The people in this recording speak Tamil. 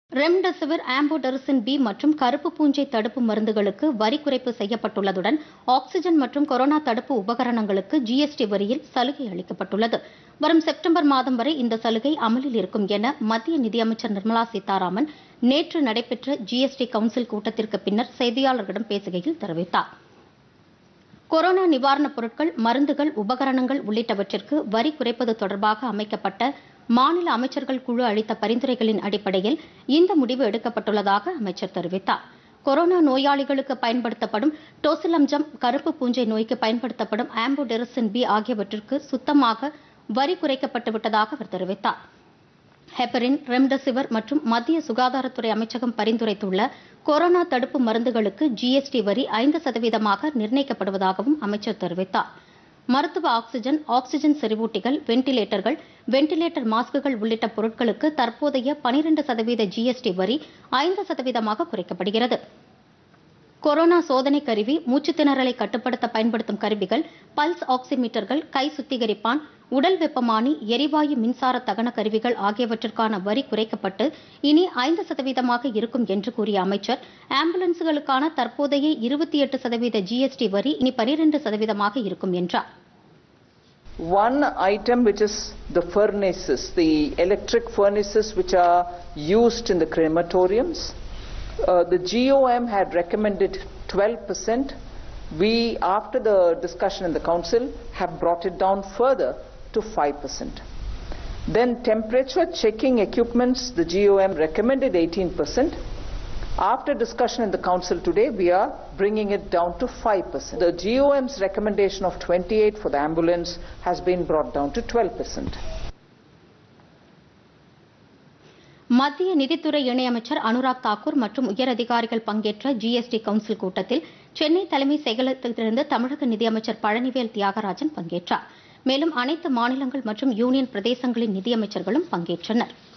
ரெம்டெசிவிர் ஆம்போடெரிசின் பி மற்றும் கருப்பு பூஞ்சை தடுப்பு மருந்துகளுக்கு வரி குறைப்பு செய்யப்பட்டுள்ளதுடன் ஆக்ஸிஜன் மற்றும் கொரோனா தடுப்பு உபகரணங்களுக்கு ஜிஎஸ்டி வரியில் சலுகை அளிக்கப்பட்டுள்ளது வரும் செப்டம்பர் மாதம் வரை இந்த சலுகை அமலில் இருக்கும் என மத்திய நிதியமைச்சர் நிர்மலா சீதாராமன் நேற்று நடைபெற்ற ஜிஎஸ்டி கவுன்சில் கூட்டத்திற்கு பின்னர் செய்தியாளர்களிடம் பேசுகையில் தெரிவித்தார் கொரோனா நிவாரணப் பொருட்கள் மருந்துகள் உபகரணங்கள் உள்ளிட்டவற்றிற்கு வரி குறைப்பது தொடர்பாக அமைக்கப்பட்ட மாநில அமைச்சர்கள் குழு அளித்த பரிந்துரைகளின் அடிப்படையில் இந்த முடிவு எடுக்கப்பட்டுள்ளதாக அமைச்சர் தெரிவித்தார் கொரோனா நோயாளிகளுக்கு பயன்படுத்தப்படும் டோசிலம்ஜம் கருப்பு பூஞ்சை நோய்க்கு பயன்படுத்தப்படும் ஆம்போடெரிசின் பி ஆகியவற்றிற்கு சுத்தமாக வரி குறைக்கப்பட்டு விட்டதாக அவர் தெரிவித்தார் ஹெப்பரின் ரெம்டெசிவிர் மற்றும் மத்திய சுகாதாரத்துறை அமைச்சகம் பரிந்துரைத்துள்ள கொரோனா தடுப்பு மருந்துகளுக்கு ஜிஎஸ்டி வரி ஐந்து சதவீதமாக நிர்ணயிக்கப்படுவதாகவும் அமைச்சர் தெரிவித்தார் மருத்துவ ஆக்ஸிஜன் ஆக்ஸிஜன் செறிவூட்டிகள் வெண்டிலேட்டர்கள் வெண்டிலேட்டர் மாஸ்குகள் உள்ளிட்ட பொருட்களுக்கு தற்போதைய பனிரெண்டு சதவீத ஜிஎஸ்டி வரி ஐந்து சதவீதமாக குறைக்கப்படுகிறது கொரோனா சோதனை கருவி மூச்சுத் திணறலை கட்டுப்படுத்த பயன்படுத்தும் கருவிகள் பல்ஸ் ஆக்சிமீட்டர்கள் கை சுத்திகரிப்பான் உடல் வெப்பமானி எரிவாயு மின்சார தகன கருவிகள் ஆகியவற்றிற்கான வரி குறைக்கப்பட்டு இனி ஐந்து சதவீதமாக இருக்கும் என்று கூறிய அமைச்சர் ஆம்புலன்ஸ்களுக்கான தற்போதைய இருபத்தி எட்டு சதவீத ஜிஎஸ்டி வரி இனி பனிரெண்டு சதவீதமாக இருக்கும் என்றார் One item which is the furnaces, the electric furnaces which are used in the crematoriums. Uh, the GOM had recommended 12%. We, after the discussion in the council, have brought it down further to 5%. Then temperature checking equipments, the GOM recommended 18%. After discussion in the council today, we are bringing it down to 5%. The GOM's recommendation of 28 for the ambulance has been brought down to 12%. மத்திய நிதித்துறை இணையமைச்சர் அனுராக் தாக்கூர் மற்றும் உயரதிகாரிகள் பங்கேற்ற ஜிஎஸ்டி கவுன்சில் கூட்டத்தில் சென்னை தலைமை செயலகத்திலிருந்து தமிழக நிதியமைச்சர் பழனிவேல் தியாகராஜன் பங்கேற்றார் மேலும் அனைத்து மாநிலங்கள் மற்றும் யூனியன் பிரதேசங்களின் நிதியமைச்சர்களும் பங்கேற்றனர்